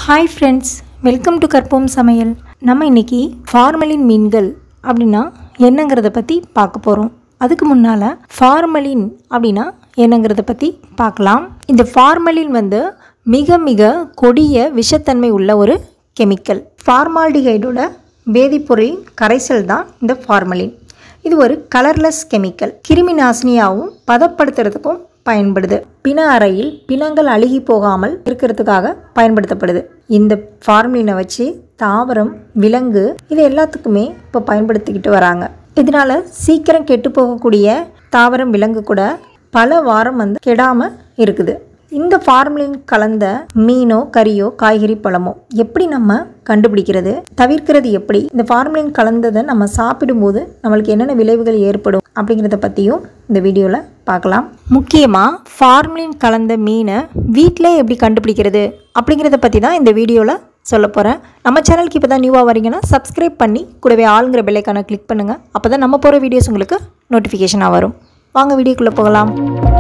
hi friends welcome to கற்போம் சமையல் நம்ம இன்னைக்கு ஃபார்மலின் மீன்கள் அப்படின்னா என்னங்கிறத பற்றி பார்க்க போகிறோம் அதுக்கு முன்னால் ஃபார்மலின் அப்படின்னா என்னங்கிறத பற்றி பார்க்கலாம் இந்த ஃபார்மலின் வந்து மிக மிக கொடிய விஷத்தன்மை உள்ள ஒரு கெமிக்கல் ஃபார்மால்டிகைடோட வேதிப்பொருள் கரைசல் தான் இந்த ஃபார்மலின் இது ஒரு கலர்லெஸ் கெமிக்கல் கிருமி நாசினியாகவும் பதப்படுத்துறதுக்கும் பயன்படுது பிண அறையில் பிணங்கள் அழுகி போகாமல் இருக்கிறதுக்காக பயன்படுத்தப்படுது இந்த ஃபார்மலினை வச்சு தாவரம் விலங்கு இது எல்லாத்துக்குமே இப்போ பயன்படுத்திக்கிட்டு வராங்க இதனால சீக்கிரம் கெட்டு போகக்கூடிய தாவரம் விலங்கு கூட பல வாரம் வந்து கெடாமல் இருக்குது இந்த ஃபார்மலின் கலந்த மீனோ கறியோ காய்கறி பழமோ எப்படி நம்ம கண்டுபிடிக்கிறது தவிர்க்கிறது எப்படி இந்த ஃபார்மலின் கலந்ததை நம்ம சாப்பிடும்போது நம்மளுக்கு என்னென்ன விளைவுகள் ஏற்படும் அப்படிங்கிறத பற்றியும் இந்த வீடியோவில் பார்க்கலாம் முக்கியமாக ஃபார்மலின் கலந்த மீனை வீட்டிலே எப்படி கண்டுபிடிக்கிறது அப்படிங்கிறத பற்றி தான் இந்த வீடியோவில் சொல்ல போகிறேன் நம்ம சேனலுக்கு இப்போ தான் நியூவாக வரீங்கன்னா சப்ஸ்கிரைப் பண்ணி கூடவே ஆளுங்கிற பெல்லைக்கான கிளிக் பண்ணுங்கள் அப்போ தான் நம்ம போகிற வீடியோஸ் உங்களுக்கு நோட்டிஃபிகேஷனாக வரும் வாங்க வீடியோக்குள்ளே போகலாம்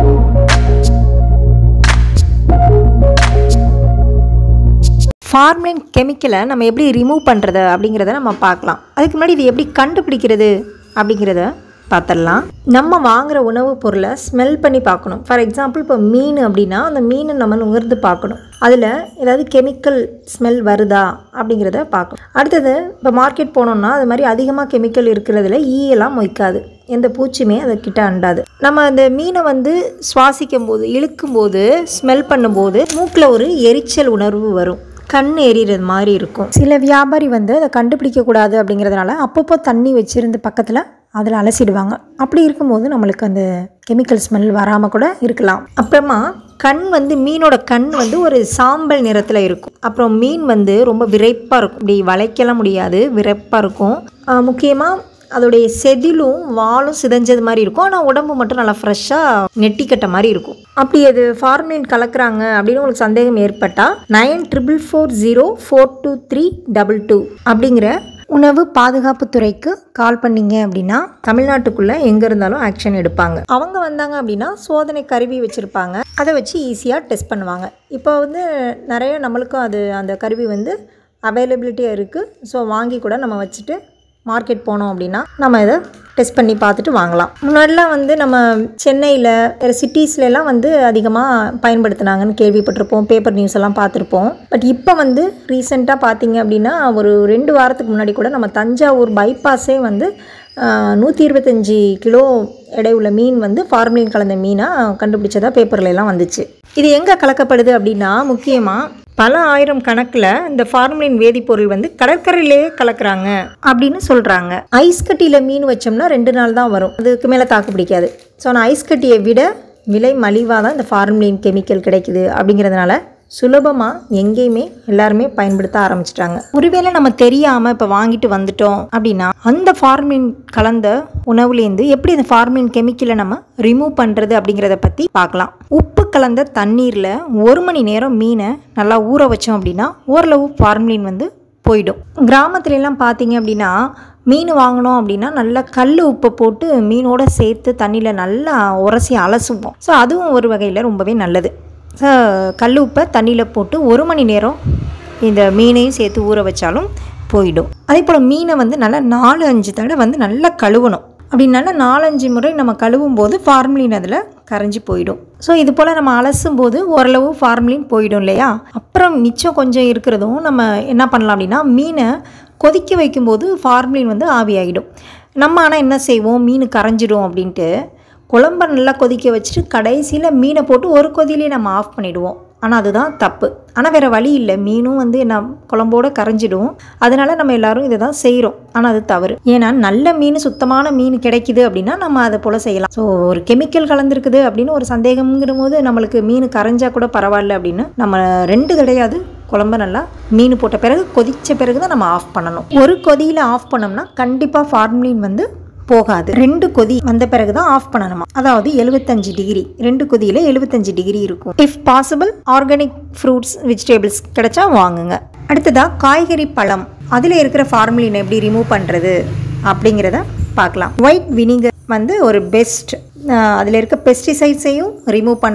ஃபார்மலின் கெமிக்கலை நம்ம எப்படி ரிமூவ் பண்ணுறது அப்படிங்கிறத நம்ம பார்க்கலாம் அதுக்கு முன்னாடி இது எப்படி கண்டுபிடிக்கிறது அப்படிங்கிறத பார்த்துடலாம் நம்ம வாங்குகிற உணவுப் பொருளை ஸ்மெல் பண்ணி பார்க்கணும் ஃபார் எக்ஸாம்பிள் இப்போ மீன் அப்படின்னா அந்த மீனை நம்ம நுகர்ந்து பார்க்கணும் அதில் ஏதாவது கெமிக்கல் ஸ்மெல் வருதா அப்படிங்கிறத பார்க்கணும் அடுத்தது இப்போ மார்க்கெட் போனோம்னா அது மாதிரி அதிகமாக கெமிக்கல் இருக்கிறதுல ஈயெல்லாம் மொய்க்காது எந்த பூச்சியுமே அதை கிட்ட அண்டாது நம்ம அந்த மீனை வந்து சுவாசிக்கும் போது இழுக்கும் போது ஸ்மெல் பண்ணும்போது மூக்கில் ஒரு எரிச்சல் உணர்வு வரும் கண் எரியறது மாதிரி இருக்கும் சில வியாபாரி வந்து அதை கண்டுபிடிக்க கூடாது அப்படிங்கிறதுனால அப்பப்போ தண்ணி வச்சிருந்து பக்கத்தில் அதில் அலசிடுவாங்க அப்படி இருக்கும்போது நம்மளுக்கு அந்த கெமிக்கல் ஸ்மெல் வராமல் கூட இருக்கலாம் அப்புறமா கண் வந்து மீனோட கண் வந்து ஒரு சாம்பல் நிறத்தில் இருக்கும் அப்புறம் மீன் வந்து ரொம்ப விரைப்பாக இருக்கும் இப்படி வளைக்கலாம் முடியாது விரைப்பாக இருக்கும் முக்கியமாக அதோடைய செதிலும் வாலும் சிதைஞ்சது மாதிரி இருக்கும் ஆனால் உடம்பு மட்டும் நல்லா ஃப்ரெஷ்ஷாக நெட்டிக்கட்ட மாதிரி இருக்கும் அப்படி அது ஃபார்மலின் கலக்குறாங்க அப்படின்னு உங்களுக்கு சந்தேகம் ஏற்பட்டால் nine triple four zero four two three double two அப்படிங்கிற உணவு பாதுகாப்பு துறைக்கு கால் பண்ணீங்க அப்படின்னா தமிழ்நாட்டுக்குள்ளே எங்கே இருந்தாலும் ஆக்ஷன் எடுப்பாங்க அவங்க வந்தாங்க அப்படின்னா சோதனை கருவி வச்சுருப்பாங்க அதை வச்சு ஈஸியாக டெஸ்ட் பண்ணுவாங்க இப்போ வந்து நிறைய நம்மளுக்கும் அது அந்த கருவி வந்து அவைலபிலிட்டியாக இருக்குது ஸோ வாங்கி கூட நம்ம வச்சுட்டு மார்க்கெட் போனோம் அப்படின்னா நம்ம இதை டெஸ்ட் பண்ணி பார்த்துட்டு வாங்கலாம் முன்னாடிலாம் வந்து நம்ம சென்னையில் வேறு சிட்டிஸ்லலாம் வந்து அதிகமாக பயன்படுத்தினாங்கன்னு கேள்விப்பட்டிருப்போம் பேப்பர் நியூஸ் எல்லாம் பார்த்துருப்போம் பட் இப்போ வந்து ரீசெண்டாக பார்த்தீங்க அப்படின்னா ஒரு ரெண்டு வாரத்துக்கு முன்னாடி கூட நம்ம தஞ்சாவூர் பைபாஸே வந்து நூற்றி இருபத்தஞ்சி கிலோ எடை உள்ள மீன் வந்து ஃபார்மலின் கலந்த மீனாக கண்டுபிடிச்சதா பேப்பர்ல எல்லாம் வந்துச்சு இது எங்கே கலக்கப்படுது அப்படின்னா முக்கியமாக பல ஆயிரம் கணக்கில் இந்த ஃபார்மலின் வேதிப்பொருள் வந்து கடற்கரையிலே கலக்குறாங்க அப்படின்னு சொல்கிறாங்க ஐஸ் கட்டியில் மீன் வச்சோம்னா ரெண்டு நாள் தான் வரும் அதுக்கு மேலே தாக்கு பிடிக்காது ஸோ நான் ஐஸ் கட்டியை விட விலை மலிவாக தான் இந்த ஃபார்மலின் கெமிக்கல் கிடைக்குது அப்படிங்கிறதுனால சுலபமாக எங்கேயுமே எல்லாருமே பயன்படுத்த ஆரம்பிச்சிட்டாங்க ஒருவேளை நம்ம தெரியாமல் இப்போ வாங்கிட்டு வந்துட்டோம் அப்படின்னா அந்த ஃபார்மின் கலந்த உணவுலேருந்து எப்படி இந்த ஃபார்மின் கெமிக்கலை நம்ம ரிமூவ் பண்ணுறது அப்படிங்கிறத பற்றி பார்க்கலாம் உப்பு கலந்த தண்ணீரில் ஒரு மணி நேரம் மீனை நல்லா ஊற வச்சோம் அப்படின்னா ஓரளவு ஃபார்மலின் வந்து போயிடும் கிராமத்துலலாம் பார்த்தீங்க அப்படின்னா மீன் வாங்கினோம் அப்படின்னா நல்லா கல் உப்பை போட்டு மீனோட சேர்த்து தண்ணியில் நல்லா உரசி அலசுவோம் ஸோ அதுவும் ஒரு வகையில் ரொம்பவே நல்லது ஸோ கல் உப்பை தண்ணியில் போட்டு ஒரு மணி நேரம் இந்த மீனையும் சேர்த்து ஊற வச்சாலும் போயிடும் அதே போல் மீனை வந்து நல்லா நாலு அஞ்சு தடவை வந்து நல்லா கழுவணும் அப்படி நல்லா நாலஞ்சு முறை நம்ம கழுவும் போது ஃபார்மலின் அதில் கரைஞ்சி போயிடும் ஸோ இது போல் நம்ம அலசும் போது ஓரளவு ஃபார்மலின் போயிடும் இல்லையா அப்புறம் மிச்சம் கொஞ்சம் இருக்கிறதும் நம்ம என்ன பண்ணலாம் அப்படின்னா மீனை கொதிக்க வைக்கும்போது ஃபார்மலின் வந்து ஆவியாகிடும் நம்ம ஆனால் என்ன செய்வோம் மீன் கரைஞ்சிடும் அப்படின்ட்டு குழம்ப நல்லா கொதிக்க வச்சுட்டு கடைசியில் மீனை போட்டு ஒரு கொதியிலே நம்ம ஆஃப் பண்ணிவிடுவோம் ஆனால் அதுதான் தப்பு ஆனால் வேறு வழி இல்லை மீனும் வந்து என்ன குழம்போடு கரைஞ்சிடும் அதனால் நம்ம எல்லோரும் இதை தான் செய்கிறோம் ஆனால் அது தவறு ஏன்னா நல்ல மீன் சுத்தமான மீன் கிடைக்குது அப்படின்னா நம்ம அதை போல் செய்யலாம் ஸோ ஒரு கெமிக்கல் கலந்துருக்குது அப்படின்னு ஒரு சந்தேகம்ங்கிற போது நம்மளுக்கு மீன் கரைஞ்சா கூட பரவாயில்ல அப்படின்னு நம்ம ரெண்டு கிடையாது குழம்ப நல்லா மீன் போட்ட பிறகு கொதித்த பிறகு தான் நம்ம ஆஃப் பண்ணணும் ஒரு கொதியில் ஆஃப் பண்ணோம்னா கண்டிப்பாக ஃபார்மலின் வந்து போகாது ரெண்டு கொதி வந்த பிறகு தான் ஆஃப் பண்ணணுமா அதாவது எழுபத்தஞ்சு டிகிரி ரெண்டு கொதியில் எழுபத்தஞ்சு டிகிரி இருக்கும் if possible organic fruits vegetables கிடைச்சா வாங்குங்க அடுத்ததாக காய்கறி பழம் அதில் இருக்கிற ஃபார்முலினை எப்படி ரிமூவ் பண்ணுறது அப்படிங்கிறத பார்க்கலாம் ஒயிட் வினிகர் வந்து ஒரு பெஸ்ட் அதில் இருக்க பெஸ்டிசைட்ஸையும் ரிமூவ் பண்ணலாம்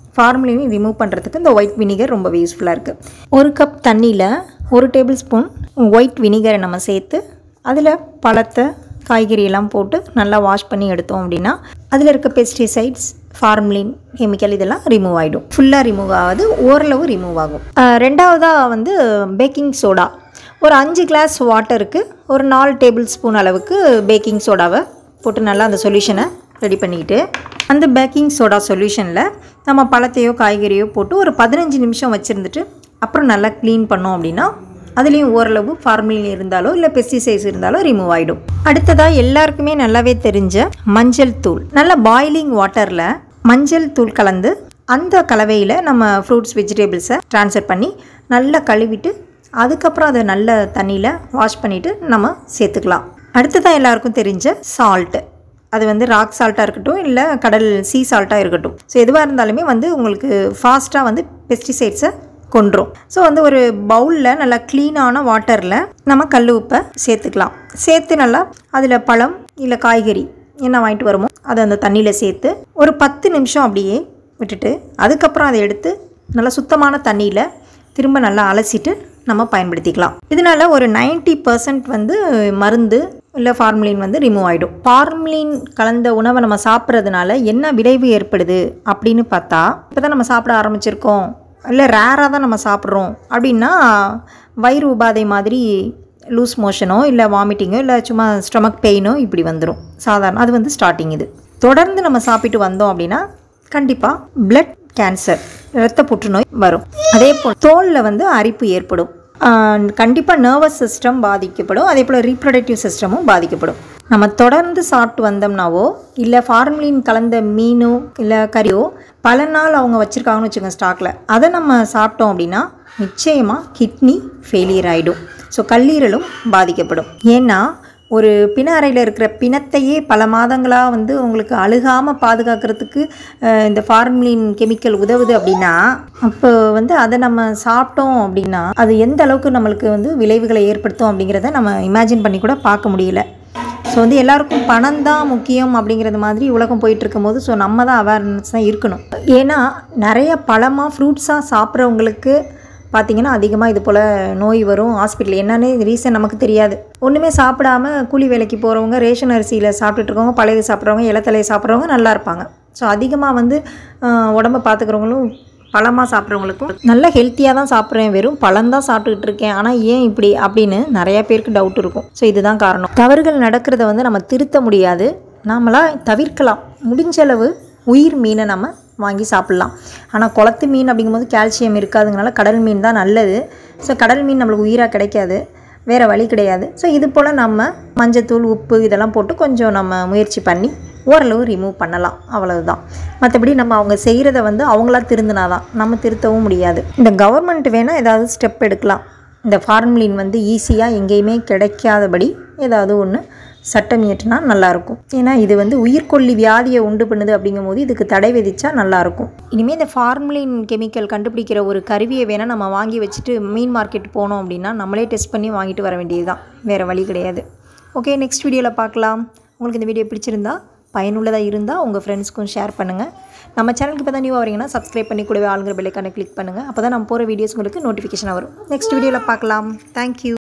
ஃபார்மலினையும் ரிமூவ் பண்ணுறதுக்கு இந்த ஒயிட் வினிகர் ரொம்ப யூஸ்ஃபுல்லாக இருக்குது ஒரு கப் தண்ணியில் ஒரு டேபிள் ஸ்பூன் ஒயிட் வினிகரை நம்ம சேர்த்து அதில் பழத்தை காய்கறியெல்லாம் போட்டு நல்லா வாஷ் பண்ணி எடுத்தோம் அப்படின்னா அதில் இருக்க பெஸ்டிசைட்ஸ் ஃபார்ம்லின் கெமிக்கல் இதெல்லாம் ரிமூவ் ஆகிடும் ஃபுல்லாக ரிமூவ் ஆகாது ஓரளவு ரிமூவ் ஆகும் அஹ் ரெண்டாவதாக வந்து பேக்கிங் சோடா ஒரு அஞ்சு கிளாஸ் வாட்டருக்கு ஒரு நாலு டேபிள் ஸ்பூன் அளவுக்கு பேக்கிங் சோடாவை போட்டு நல்லா அந்த சொல்யூஷனை ரெடி பண்ணிக்கிட்டு அந்த பேக்கிங் சோடா சொல்யூஷனில் நம்ம பழத்தையோ காய்கறியோ போட்டு ஒரு பதினஞ்சு நிமிஷம் வச்சுருந்துட்டு அப்புறம் நல்லா க்ளீன் பண்ணோம் அப்படின்னா அதுலேயும் ஓரளவு ஃபார்மலின் இருந்தாலோ இல்லை பெஸ்டிசைட்ஸ் இருந்தாலோ ரிமூவ் ஆகிடும் அடுத்ததாக எல்லாருக்குமே நல்லாவே தெரிஞ்ச மஞ்சள் தூள் நல்ல பாயிலிங் வாட்டரில் மஞ்சள் தூள் கலந்து அந்த கலவையில் நம்ம ஃப்ரூட்ஸ் வெஜிடபிள்ஸை ட்ரான்ஸ்ஃபர் பண்ணி நல்லா கழுவிட்டு அதுக்கப்புறம் அதை நல்ல தண்ணியில் வாஷ் பண்ணிவிட்டு நம்ம சேர்த்துக்கலாம் அடுத்ததான் எல்லாருக்கும் தெரிஞ்ச சால்ட்டு அது வந்து ராக் சால்ட்டாக இருக்கட்டும் இல்லை கடல் சீ சால்ட்டாக இருக்கட்டும் ஸோ எதுவாக இருந்தாலுமே வந்து உங்களுக்கு ஃபாஸ்ட்டாக வந்து பெஸ்டிசைட்ஸை கொன்றும் ஸோ வந்து ஒரு பவுலில் நல்லா க்ளீனான வாட்டரில் நம்ம கல் உப்பை சேர்த்துக்கலாம் சேர்த்து நல்லா அதில் பழம் இல்லை காய்கறி என்ன வாங்கிட்டு வருமோ அதை அந்த தண்ணியில் சேர்த்து ஒரு பத்து நிமிஷம் அப்படியே விட்டுட்டு அதுக்கப்புறம் அதை எடுத்து நல்லா சுத்தமான தண்ணியில் திரும்ப நல்லா அலசிட்டு நம்ம பயன்படுத்திக்கலாம் இதனால ஒரு 90% பர்சன்ட் வந்து மருந்து இல்லை ஃபார்மலின் வந்து ரிமூவ் ஆகிடும் ஃபார்மலின் கலந்த உணவை நம்ம சாப்பிட்றதுனால என்ன விளைவு ஏற்படுது அப்படின்னு பார்த்தா இப்போ தான் நம்ம சாப்பிட ஆரம்பிச்சிருக்கோம் இல்லை ரேராக தான் நம்ம சாப்பிட்றோம் அப்படின்னா வயிறு உபாதை மாதிரி லூஸ் மோஷனோ இல்லை வாமிட்டிங்கோ இல்லை சும்மா ஸ்டொமக் பெயினோ இப்படி வந்துடும் சாதாரண அது வந்து ஸ்டார்டிங் இது தொடர்ந்து நம்ம சாப்பிட்டு வந்தோம் அப்படின்னா கண்டிப்பாக பிளட் கேன்சர் இரத்த புற்றுநோய் வரும் அதே போல் தோலில் வந்து அரிப்பு ஏற்படும் கண்டிப்பாக நர்வஸ் சிஸ்டம் பாதிக்கப்படும் அதே போல் ரீப்ரொடக்டிவ் சிஸ்டமும் பாதிக்கப்படும் நம்ம தொடர்ந்து சாப்பிட்டு வந்தோம்னாவோ இல்லை ஃபார்மலின் கலந்த மீனோ இல்லை கறியோ பல நாள் அவங்க வச்சுருக்காங்கன்னு வச்சுக்கோங்க ஸ்டாக்கில் அதை நம்ம சாப்பிட்டோம் அப்படின்னா நிச்சயமாக கிட்னி ஃபெயிலியர் ஆகிடும் ஸோ கல்லீரலும் பாதிக்கப்படும் ஏன்னா ஒரு பிண அறையில் இருக்கிற பிணத்தையே பல மாதங்களாக வந்து உங்களுக்கு அழுகாமல் பாதுகாக்கிறதுக்கு அஹ், இந்த ஃபார்மலின் கெமிக்கல் உதவுது அப்படின்னா அப்போ வந்து அதை நம்ம சாப்பிட்டோம் அப்படின்னா அது எந்த அளவுக்கு நம்மளுக்கு வந்து விளைவுகளை ஏற்படுத்தும் அப்படிங்கிறத நம்ம இமேஜின் பண்ணி கூட பார்க்க முடியல ஸோ வந்து எல்லாருக்கும் பணம் தான் முக்கியம் அப்படிங்கிறது மாதிரி உலகம் போயிட்டு இருக்கும்போது ஸோ நம்ம தான் அவேர்னஸ் தான் இருக்கணும் ஏன்னா நிறைய பழமாக ஃப்ரூட்ஸாக சாப்பிட்றவங்களுக்கு பார்த்தீங்கன்னா அதிகமாக இது போல் நோய் வரும் ஹாஸ்பிட்டல் என்னன்னு ரீசன் நமக்கு தெரியாது ஒன்றுமே சாப்பிடாம கூலி வேலைக்கு போகிறவங்க ரேஷன் அரிசியில் சாப்பிட்டுட்டு இருக்கவங்க பழைய சாப்பிட்றவங்க இலத்தலையை சாப்பிட்றவங்க நல்லா இருப்பாங்க ஸோ அதிகமாக வந்து ஆஹ், உடம்ப பார்த்துக்கிறவங்களும் பழமாக சாப்பிட்றவங்களுக்கும் நல்ல ஹெல்த்தியாக தான் சாப்பிட்றேன் வெறும் பழம் தான் சாப்பிட்டுக்கிட்டு இருக்கேன் ஆனால் ஏன் இப்படி அப்படின்னு நிறைய பேருக்கு டவுட் இருக்கும் ஸோ இதுதான் காரணம் தவறுகள் நடக்கிறத வந்து நம்ம திருத்த முடியாது நாமளா தவிர்க்கலாம் முடிஞ்ச அளவு உயிர் மீனை நம்ம வாங்கி சாப்பிட்லாம் ஆனால் குளத்து மீன் அப்படிங்கும்போது கால்சியம் இருக்காதுங்கனால கடல் மீன் தான் நல்லது ஸோ கடல் மீன் நம்மளுக்கு உயிராக கிடைக்காது வேறு வழி கிடையாது ஸோ இது போல் நம்ம மஞ்சத்தூள் உப்பு இதெல்லாம் போட்டு கொஞ்சம் நம்ம முயற்சி பண்ணி ஓரளவு ரிமூவ் பண்ணலாம் அவ்வளவுதான் மற்றபடி நம்ம அவங்க செய்கிறத வந்து அவங்களா திருந்தினாதான் நம்ம திருத்தவும் முடியாது இந்த கவர்மெண்ட் வேணால் ஏதாவது ஸ்டெப் எடுக்கலாம் இந்த ஃபார்மலின் வந்து ஈஸியாக எங்கேயுமே கிடைக்காதபடி ஏதாவது ஒன்று சட்டம் இயற்றினா நல்லாயிருக்கும் ஏன்னா இது வந்து உயிர்கொல்லி வியாதியை உண்டு பண்ணுது அப்படிங்கும்போது இதுக்கு தடை விதிச்சா நல்லாயிருக்கும் இனிமேல் இந்த ஃபார்மலின் கெமிக்கல் கண்டுபிடிக்கிற ஒரு கருவியை வேணால் நம்ம வாங்கி வச்சுட்டு மீன் மார்க்கெட் போனோம் அப்படின்னா நம்மளே டெஸ்ட் பண்ணி வாங்கிட்டு வர வேண்டியது தான் வேறு வழி கிடையாது ஓகே நெக்ஸ்ட் வீடியோவில் பார்க்கலாம் உங்களுக்கு இந்த வீடியோ பிடிச்சிருந்தா பயனுள்ளதாக இருந்தால் உங்கள் ஃப்ரெண்ட்ஸ்க்கும் ஷேர் பண்ணுங்கள் நம்ம சேனலுக்கு இப்போ தான் நியூ வரீங்கன்னா சப்ஸ்கிரைப் பண்ணி கூடவே ஆளுங்கிற பெல்லைக்கான கிளிக் பண்ணுங்கள் அப்போ தான் நம்ம போகிற வீடியோஸ் உங்களுக்கு நோட்டிஃபிகேஷன் வரும் நெக்ஸ்ட் வீடியோவில் பார்க்கலாம் தேங்க்யூ